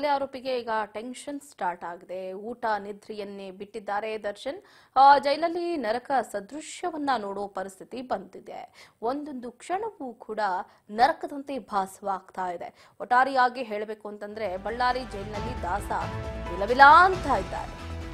ಕೊಲೆ ಆರೋಪಿಗೆ ಈಗ ಟೆನ್ಷನ್ ಸ್ಟಾರ್ಟ್ ಆಗಿದೆ ಊಟ ನಿದ್ರೆಯನ್ನೇ ಬಿಟ್ಟಿದ್ದಾರೆ ದರ್ಶನ್ ಆ, ಜೈಲಲ್ಲಿ ನರಕ ಸದೃಶ್ಯವನ್ನ ನೋಡೋ ಪರಿಸ್ಥಿತಿ ಬಂದಿದೆ ಒಂದೊಂದು ಕ್ಷಣವೂ ಕೂಡ ನರಕದಂತೆ ಭಾಸವಾಗ್ತಾ ಇದೆ ಒಟ್ಟಾರೆಯಾಗಿ ಹೇಳಬೇಕು ಅಂತಂದ್ರೆ ಬಳ್ಳಾರಿ ಜೈಲಿನಲ್ಲಿ ದಾಸ ವಿಲವಿಲ ಅಂತ ಇದ್ದಾರೆ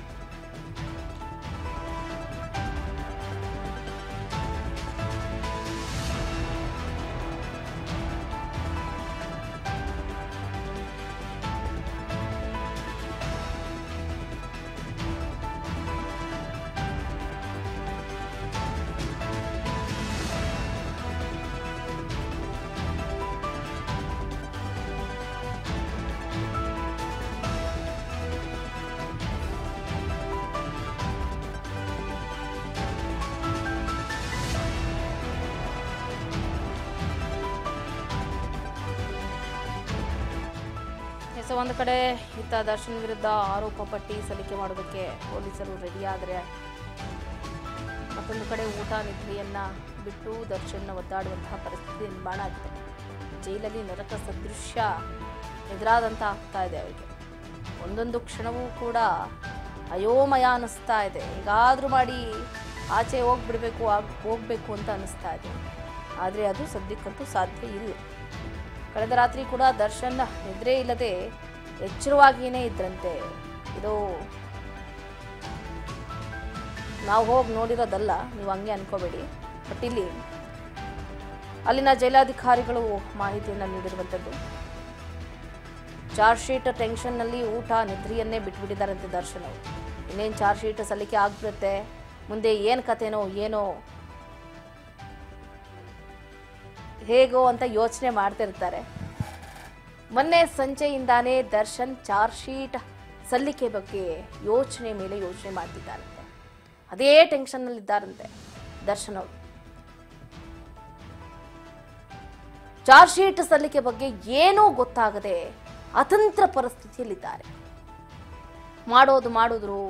ಸೊ ಒಂದು ಕಡೆ ಇತ್ತ ದರ್ಶನ್ ವಿರುದ್ಧ ಆರೋಪ ಪಟ್ಟಿ ಸಲ್ಲಿಕೆ ಮಾಡೋದಕ್ಕೆ ಪೊಲೀಸರು ರೆಡಿ ಆದರೆ ಮತ್ತೊಂದು ಕಡೆ ಊಟ ನಿದ್ರೆಯನ್ನ ಬಿಟ್ಟು ದರ್ಶನ್ ಒದ್ದಾಡುವಂತಹ ಪರಿಸ್ಥಿತಿ ನಿರ್ಮಾಣ ಆಗಿದೆ ಜೈಲಲ್ಲಿ ನರಕ ಸದೃಶ್ಯ ಎದುರಾದಂತ ಆಗ್ತಾ ಇದೆ ಅವರಿಗೆ ಒಂದೊಂದು ಕ್ಷಣವೂ ಕೂಡ ಅಯೋಮಯ ಅನ್ನಿಸ್ತಾ ಇದೆ ಹೇಗಾದ್ರೂ ಮಾಡಿ ಆಚೆ ಹೋಗ್ಬಿಡ್ಬೇಕು ಆಗ್ ಹೋಗ್ಬೇಕು ಅಂತ ಅನ್ನಿಸ್ತಾ ಇದೆ ಆದರೆ ಅದು ಸದ್ಯಕ್ಕಂತೂ ಸಾಧ್ಯ ಇಲ್ಲ ಕಳೆದ ರಾತ್ರಿ ಕೂಡ ದರ್ಶನ್ ನಿದ್ರೆ ಇಲ್ಲದೆ ಎಚ್ಚರವಾಗಿಯೇ ಇದ್ರಂತೆ ಇದು ನಾವು ಹೋಗಿ ನೋಡಿರೋದಲ್ಲ ನೀವು ಹಂಗೆ ಅನ್ಕೋಬೇಡಿ ಬಟ್ ಇಲ್ಲಿ ಅಲ್ಲಿನ ಜೈಲಾಧಿಕಾರಿಗಳು ಮಾಹಿತಿಯನ್ನು ನೀಡಿರುವಂಥದ್ದು ಚಾರ್ಜ್ ಶೀಟ್ ಟೆನ್ಷನ್ನಲ್ಲಿ ಊಟ ನಿದ್ರೆಯನ್ನೇ ಬಿಟ್ಬಿಟ್ಟಿದ್ದಾರಂತೆ ದರ್ಶನ್ ಅವರು ಇನ್ನೇನು ಚಾರ್ಜ್ ಶೀಟ್ ಸಲ್ಲಿಕೆ ಆಗ್ಬಿಡುತ್ತೆ ಮುಂದೆ ಏನು ಕತೆನೋ ಏನೋ ಹೇಗೋ ಅಂತ ಯೋಚನೆ ಮಾಡ್ತಿರ್ತಾರೆ ಮೊನ್ನೆ ಸಂಜೆಯಿಂದಾನೇ ದರ್ಶನ್ ಚಾರ್ಜ್ ಶೀಟ್ ಸಲ್ಲಿಕೆ ಬಗ್ಗೆ ಯೋಚನೆ ಮೇಲೆ ಯೋಚನೆ ಮಾಡ್ತಿದ್ದಾರಂತೆ ಅದೇ ಟೆನ್ಷನ್ನಲ್ಲಿದ್ದಾರಂತೆ ದರ್ಶನ್ ಅವರು ಚಾರ್ಜ್ ಶೀಟ್ ಸಲ್ಲಿಕೆ ಬಗ್ಗೆ ಏನೂ ಗೊತ್ತಾಗದೆ ಅತಂತ್ರ ಪರಿಸ್ಥಿತಿಯಲ್ಲಿದ್ದಾರೆ ಮಾಡೋದು ಮಾಡಿದ್ರು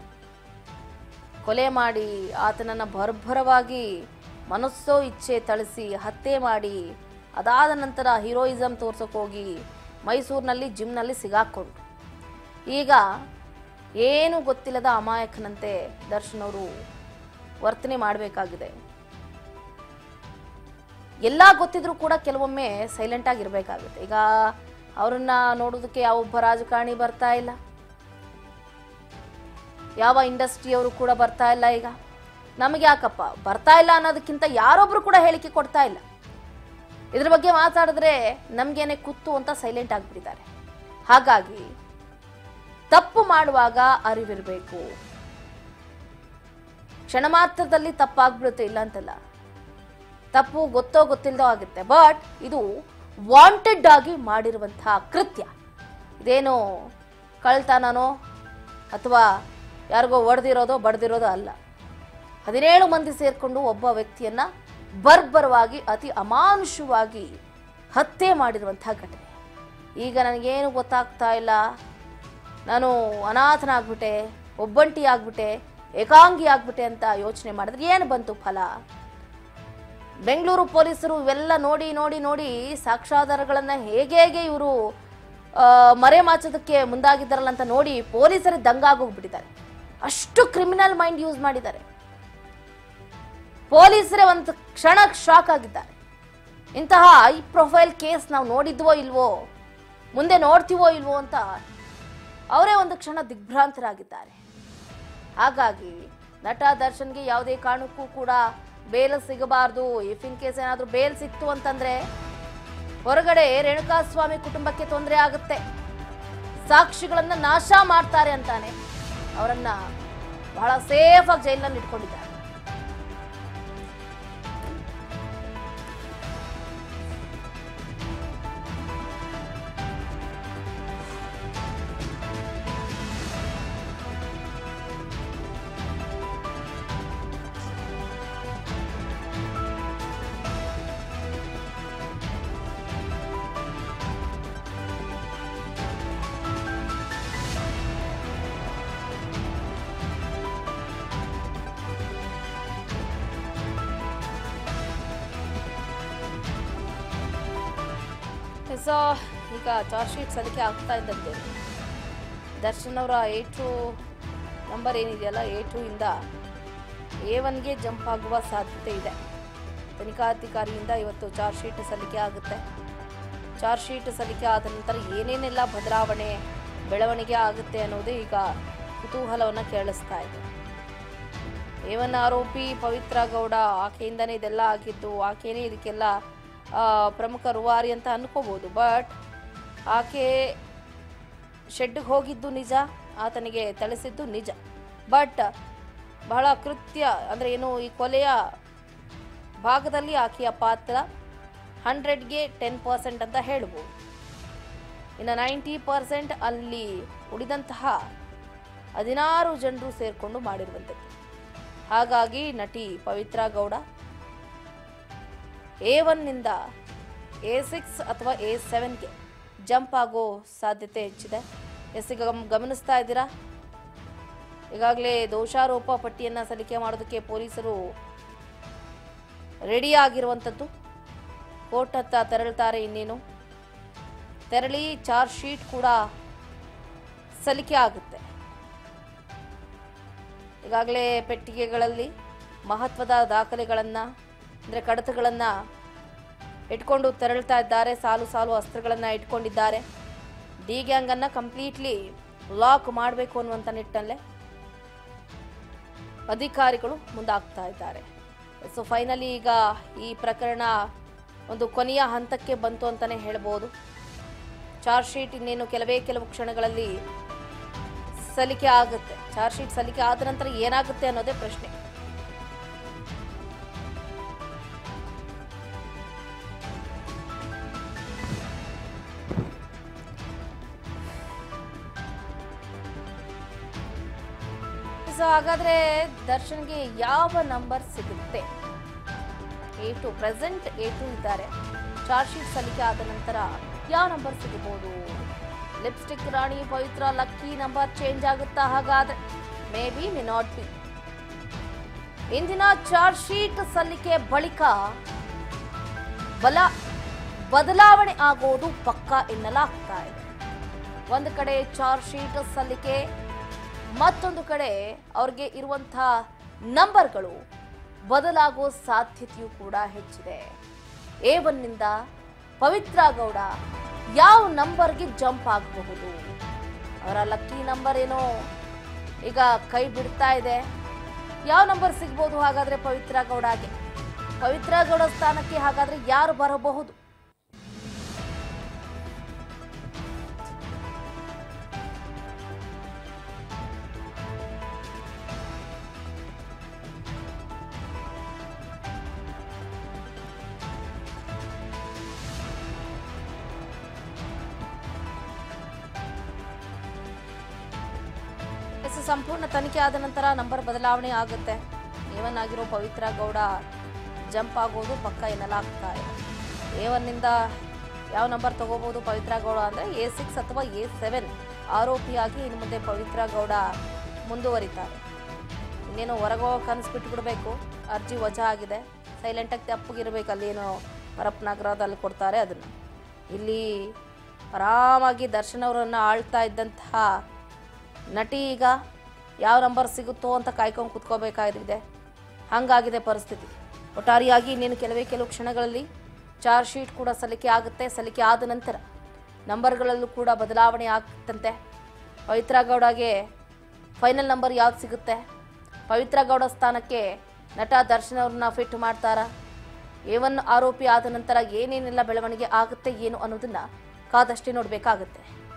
ಕೊಲೆ ಮಾಡಿ ಆತನನ್ನ ಭರ್ಭರವಾಗಿ ಮನಸ್ಸೋ ಇಚ್ಛೆ ಥಳಿಸಿ ಹತ್ಯೆ ಮಾಡಿ ಅದಾದ ನಂತರ ಹೀರೋಯಿಸಮ್ ತೋರ್ಸೋಕೆ ಹೋಗಿ ಮೈಸೂರಿನಲ್ಲಿ ಜಿಮ್ನಲ್ಲಿ ಸಿಗಾಕೊಂಡು ಈಗ ಏನು ಗೊತ್ತಿಲ್ಲದ ಅಮಾಯಕನಂತೆ ದರ್ಶನ್ ಅವರು ವರ್ತನೆ ಮಾಡಬೇಕಾಗಿದೆ ಎಲ್ಲ ಗೊತ್ತಿದ್ರೂ ಕೂಡ ಕೆಲವೊಮ್ಮೆ ಸೈಲೆಂಟ್ ಆಗಿರ್ಬೇಕಾಗುತ್ತೆ ಈಗ ಅವರನ್ನ ನೋಡೋದಕ್ಕೆ ಯಾವೊಬ್ಬ ರಾಜಕಾರಣಿ ಬರ್ತಾ ಇಲ್ಲ ಯಾವ ಇಂಡಸ್ಟ್ರಿಯವರು ಕೂಡ ಬರ್ತಾ ಇಲ್ಲ ಈಗ ನಮಗೆ ಯಾಕಪ್ಪ ಬರ್ತಾ ಇಲ್ಲ ಅನ್ನೋದಕ್ಕಿಂತ ಯಾರೊಬ್ರು ಕೂಡ ಹೇಳಿಕೆ ಕೊಡ್ತಾ ಇಲ್ಲ ಇದ್ರ ಬಗ್ಗೆ ಮಾತಾಡಿದ್ರೆ ನಮ್ಗೇನೆ ಕುತ್ತು ಅಂತ ಸೈಲೆಂಟ್ ಆಗ್ಬಿಟ್ಟಿದ್ದಾರೆ ಹಾಗಾಗಿ ತಪ್ಪು ಮಾಡುವಾಗ ಅರಿವಿರಬೇಕು ಕ್ಷಣ ಮಾತ್ರದಲ್ಲಿ ತಪ್ಪಾಗ್ಬಿಡುತ್ತೆ ಇಲ್ಲ ಅಂತಲ್ಲ ತಪ್ಪು ಗೊತ್ತೋ ಗೊತ್ತಿಲ್ಲದೋ ಆಗುತ್ತೆ ಬಟ್ ಇದು ವಾಂಟೆಡ್ ಆಗಿ ಮಾಡಿರುವಂತಹ ಕೃತ್ಯ ಇದೇನು ಕಳ್ತನನೋ ಅಥವಾ ಯಾರಿಗೋ ಒಡೆದಿರೋದೋ ಬಡ್ದಿರೋದೋ ಅಲ್ಲ ಹದಿನೇಳು ಮಂದಿ ಸೇರ್ಕೊಂಡು ಒಬ್ಬ ವ್ಯಕ್ತಿಯನ್ನ ಬರ್ಬರವಾಗಿ ಅತಿ ಅಮಾನುಷವಾಗಿ ಹತ್ಯೆ ಮಾಡಿರುವಂತಹ ಘಟನೆ ಈಗ ನನಗೇನು ಗೊತ್ತಾಗ್ತಾ ಇಲ್ಲ ನಾನು ಅನಾಥನಾಗ್ಬಿಟ್ಟೆ ಒಬ್ಬಂಟಿ ಆಗ್ಬಿಟ್ಟೆ ಏಕಾಂಗಿ ಆಗ್ಬಿಟ್ಟೆ ಅಂತ ಯೋಚನೆ ಮಾಡಿದ್ರೆ ಏನು ಬಂತು ಫಲ ಬೆಂಗಳೂರು ಪೊಲೀಸರು ಇವೆಲ್ಲ ನೋಡಿ ನೋಡಿ ನೋಡಿ ಸಾಕ್ಷ್ಯಾಧಾರಗಳನ್ನ ಹೇಗೆ ಹೇಗೆ ಇವರು ಮರೆಮಾಚೋದಕ್ಕೆ ಮುಂದಾಗಿದ್ದಾರಲ್ಲ ಅಂತ ನೋಡಿ ಪೊಲೀಸರೇ ದಂಗಾಗೋಗ್ಬಿಟ್ಟಿದ್ದಾರೆ ಅಷ್ಟು ಕ್ರಿಮಿನಲ್ ಮೈಂಡ್ ಯೂಸ್ ಮಾಡಿದ್ದಾರೆ ಪೊಲೀಸರೇ ಒಂದು ಕ್ಷಣ ಶಾಕ್ ಆಗಿದ್ದಾರೆ ಇಂತಹ ಐ ಪ್ರೊಫೈಲ್ ಕೇಸ್ ನಾವು ನೋಡಿದ್ವೋ ಇಲ್ವೋ ಮುಂದೆ ನೋಡ್ತೀವೋ ಇಲ್ವೋ ಅಂತ ಅವರೇ ಒಂದು ಕ್ಷಣ ದಿಗ್ಭ್ರಾಂತರಾಗಿದ್ದಾರೆ ಹಾಗಾಗಿ ನಟ ದರ್ಶನ್ಗೆ ಯಾವುದೇ ಕಾರಣಕ್ಕೂ ಕೂಡ ಬೇಲ್ ಸಿಗಬಾರ್ದು ಇಫ್ ಇನ್ ಕೇಸ್ ಏನಾದರೂ ಬೇಲ್ ಸಿಕ್ತು ಅಂತಂದ್ರೆ ಹೊರಗಡೆ ರೇಣುಕಾಸ್ವಾಮಿ ಕುಟುಂಬಕ್ಕೆ ತೊಂದರೆ ಆಗುತ್ತೆ ಸಾಕ್ಷಿಗಳನ್ನ ನಾಶ ಮಾಡ್ತಾರೆ ಅಂತಾನೆ ಅವರನ್ನ ಬಹಳ ಸೇಫ್ ಆಗಿ ಜೈಲಿನಲ್ಲಿ ಇಟ್ಕೊಂಡಿದ್ದಾರೆ ಸೊ ಈಗ ಚಾರ್ಜ್ ಶೀಟ್ ಸಲ್ಲಿಕೆ ಆಗ್ತಾ ಇದ್ದಂತೆ ದರ್ಶನ್ ಅವರ ಎ ಟು ನಂಬರ್ ಏನಿದೆಯಲ್ಲ ಎ ಟು ಇಂದ ಎ ಒನ್ಗೆ ಜಂಪ್ ಆಗುವ ಸಾಧ್ಯತೆ ಇದೆ ತನಿಖಾಧಿಕಾರಿಯಿಂದ ಇವತ್ತು ಚಾರ್ಜ್ ಶೀಟ್ ಸಲ್ಲಿಕೆ ಆಗುತ್ತೆ ಚಾರ್ಜ್ ಶೀಟ್ ಸಲ್ಲಿಕೆ ಆದ ನಂತರ ಏನೇನೆಲ್ಲ ಬದಲಾವಣೆ ಬೆಳವಣಿಗೆ ಆಗುತ್ತೆ ಅನ್ನೋದೇ ಈಗ ಕುತೂಹಲವನ್ನು ಕೇಳಿಸ್ತಾ ಇದೆ ಏವನ್ ಆರೋಪಿ ಪವಿತ್ರ ಗೌಡ ಆಕೆಯಿಂದನೇ ಇದೆಲ್ಲ ಆಗಿದ್ದು ಆಕೆನೇ ಇದಕ್ಕೆಲ್ಲ ಆ, ಪ್ರಮುಖ ರೂವಾರಿ ಅಂತ ಅನ್ಕೋಬೋದು ಬಟ್ ಆಕೆ ಶೆಡ್ಗೆ ಹೋಗಿದ್ದು ನಿಜ ಆತನಿಗೆ ಥಳಿಸಿದ್ದು ನಿಜ ಬಟ್ ಬಹಳ ಕೃತ್ಯ ಅಂದರೆ ಏನು ಈ ಕೊಲೆಯ ಭಾಗದಲ್ಲಿ ಆಕೆಯ ಪಾತ್ರ ಹಂಡ್ರೆಡ್ಗೆ ಟೆನ್ ಪರ್ಸೆಂಟ್ ಅಂತ ಹೇಳ್ಬೋದು ಇನ್ನು ನೈಂಟಿ ಪರ್ಸೆಂಟ್ ಅಲ್ಲಿ ಉಳಿದಂತಹ ಹದಿನಾರು ಜನರು ಸೇರಿಕೊಂಡು ಮಾಡಿರುವಂಥದ್ದು ಹಾಗಾಗಿ ನಟಿ ಪವಿತ್ರ ಗೌಡ ಎ ಒನ್ನಿಂದ ಎ ಸಿಕ್ಸ್ ಅಥವಾ ಎ ಸೆವೆನ್ಗೆ ಜಂಪ್ ಆಗೋ ಸಾಧ್ಯತೆ ಹೆಚ್ಚಿದೆ ಎಸ್ ಈಗ ಗಮ್- ಗಮನಿಸ್ತಾ ಇದ್ದೀರಾ ಈಗಾಗಲೇ ದೋಷಾರೋಪ ಪಟ್ಟಿಯನ್ನು ಸಲ್ಲಿಕೆ ಮಾಡೋದಕ್ಕೆ ಪೊಲೀಸರು ರೆಡಿ ಆಗಿರುವಂಥದ್ದು ಕೋರ್ಟ್ ಹತ್ತ ತೆರಳುತ್ತಾರೆ ಇನ್ನೇನು ತೆರಳಿ ಚಾರ್ಜ್ ಶೀಟ್ ಕೂಡ ಸಲ್ಲಿಕೆ ಆಗುತ್ತೆ ಈಗಾಗಲೇ ಪೆಟ್ಟಿಗೆಗಳಲ್ಲಿ ಮಹತ್ವದ ದಾಖಲೆಗಳನ್ನು ಅಂದರೆ ಕಡತಗಳನ್ನು ಇಟ್ಕೊಂಡು ತೆರಳ್ತಾ ಇದ್ದಾರೆ ಸಾಲು ಸಾಲು ಅಸ್ತ್ರಗಳನ್ನು ಇಟ್ಕೊಂಡಿದ್ದಾರೆ ಡಿ ಗ್ಯಾಂಗನ್ನು ಕಂಪ್ಲೀಟ್ಲಿ ಲಾಕ್ ಮಾಡಬೇಕು ಅನ್ನುವಂಥ ನಿಟ್ಟಿನಲ್ಲೇ ಅಧಿಕಾರಿಗಳು ಮುಂದಾಗ್ತಾ ಇದ್ದಾರೆ ಸೊ ಫೈನಲಿ ಈಗ ಈ ಪ್ರಕರಣ ಒಂದು ಕೊನೆಯ ಹಂತಕ್ಕೆ ಬಂತು ಅಂತಲೇ ಹೇಳ್ಬೋದು ಚಾರ್ಜ್ ಶೀಟ್ ಇನ್ನೇನು ಕೆಲವೇ ಕೆಲವು ಕ್ಷಣಗಳಲ್ಲಿ ಸಲ್ಲಿಕೆ ಆಗುತ್ತೆ ಚಾರ್ಜ್ ಶೀಟ್ ಸಲ್ಲಿಕೆ ಆದ ನಂತರ ಏನಾಗುತ್ತೆ ಅನ್ನೋದೇ ಪ್ರಶ್ನೆ ಸೊ ಹಾಗಾದ್ರೆ ದರ್ಶನ್ಗೆ ಯಾವ ನಂಬರ್ ಸಿಗುತ್ತೆ A two present A two ಇದ್ದಾರೆ ಚಾರ್ಜ್ ಶೀಟ್ ಸಲ್ಲಿಕೆ ಆದ ನಂತರ ಯಾವ ನಂಬರ್ ಸಿಗಬಹುದು ಲಿಪ್ಸ್ಟಿಕ್ ರಾಣಿ ಪವಿತ್ರ ಲಕ್ಕಿ ನಂಬರ್ ಚೇಂಜ್ ಆಗುತ್ತಾ ಹಾಗಾದ್ರೆ may be may not be ಇಂದಿನ ಚಾರ್ಜ್ ಶೀಟ್ ಸಲ್ಲಿಕೆ ಬಳಿಕ ಬಲ ಬದಲಾವಣೆ ಆಗೋದು ಪಕ್ಕ ಎನ್ನಲಾಗ್ತಾ ಇದೆ ಒಂದು ಕಡೆ ಚಾರ್ಜ್ ಶೀಟ್ ಸಲ್ಲಿಕೆ ಮತ್ತೊಂದು ಕಡೆ ಅವ್ರಿಗೆ ಇರುವಂತಹ ನಂಬರ್ಗಳು ಬದಲಾಗೋ ಸಾಧ್ಯತೆಯೂ ಕೂಡ ಹೆಚ್ಚಿದೆ ಎ ಒನ್ನಿಂದ ಪವಿತ್ರ ಗೌಡ ಯಾವ ನಂಬರ್ಗೆ ಜಂಪ್ ಆಗಬಹುದು ಅವರ ಲಕ್ಕಿ ನಂಬರ್ ಏನೋ ಈಗ ಕೈ ಬಿಡ್ತಾ ಇದೆ ಯಾವ ನಂಬರ್ ಸಿಗ್ಬೋದು ಹಾಗಾದ್ರೆ ಪವಿತ್ರ ಗೌಡಗೆ ಪವಿತ್ರ ಗೌಡ ಸ್ಥಾನಕ್ಕೆ ಹಾಗಾದ್ರೆ ಯಾರು ಬರಬಹುದು ಎಸ್ ಸಂಪೂರ್ಣ ತನಿಖೆ ಆದ ನಂತರ ನಂಬರ್ ಬದಲಾವಣೆ ಆಗುತ್ತೆ ಏವನ್ ಆಗಿರೋ ಪವಿತ್ರ ಗೌಡ ಜಂಪ್ ಆಗೋದು ಪಕ್ಕ ಎನ್ನಲಾಗ್ತಾ ಇದೆ ಎ ಒನ್ನಿಂದ ಯಾವ ನಂಬರ್ ತಗೋಬಹುದು ಪವಿತ್ರ ಗೌಡ ಅಂದರೆ ಎ ಸಿಕ್ಸ್ ಅಥವಾ ಎ ಸೆವೆನ್ ಆರೋಪಿಯಾಗಿ ಇನ್ನು ಮುಂದೆ ಪವಿತ್ರ ಗೌಡ ಮುಂದುವರಿತಾರೆ ಇನ್ನೇನು ಹೊರಗೋ ಕನಸು ಬಿಟ್ಬಿಡ್ಬೇಕು ಅರ್ಜಿ ವಜಾ ಆಗಿದೆ ಸೈಲೆಂಟಾಗಿ ತಪ್ಪಗಿರ್ಬೇಕು ಅಲ್ಲೇನೋ ಪರಪ್ಪನಗರದಲ್ಲಿ ಕೊಡ್ತಾರೆ ಅದನ್ನು ಇಲ್ಲಿ ಆರಾಮಾಗಿ ದರ್ಶನ್ ಅವರನ್ನು ಆಳ್ತಾ ಇದ್ದಂತಹ ನಟಿ ಈಗ ಯಾವ ನಂಬರ್ ಸಿಗುತ್ತೋ ಅಂತ ಕಾಯ್ಕೊಂಡು ಕುತ್ಕೋಬೇಕಾಗಿದೆ ಹಾಗಾಗಿದೆ ಪರಿಸ್ಥಿತಿ ಒಟ್ಟಾರೆಯಾಗಿ ಇನ್ನೇನು ಕೆಲವೇ ಕೆಲವು ಕ್ಷಣಗಳಲ್ಲಿ ಚಾರ್ಜ್ ಶೀಟ್ ಕೂಡ ಸಲ್ಲಿಕೆ ಆಗುತ್ತೆ ಸಲ್ಲಿಕೆ ಆದ ನಂತರ ನಂಬರ್ಗಳಲ್ಲೂ ಕೂಡ ಬದಲಾವಣೆ ಆಗ್ತಂತೆ ಪವಿತ್ರ ಗೌಡಗೆ ಫೈನಲ್ ನಂಬರ್ ಯಾವ್ದು ಸಿಗುತ್ತೆ ಪವಿತ್ರ ಗೌಡ ಸ್ಥಾನಕ್ಕೆ ನಟ ದರ್ಶನ್ ಅವ್ರನ್ನ ಫಿಟ್ ಮಾಡ್ತಾರಾ ಏವನ್ ಆರೋಪಿ ಆದ ನಂತರ ಏನೇನೆಲ್ಲ ಬೆಳವಣಿಗೆ ಆಗುತ್ತೆ ಏನು ಅನ್ನೋದನ್ನ ಕಾದಷ್ಟೇ ನೋಡಬೇಕಾಗುತ್ತೆ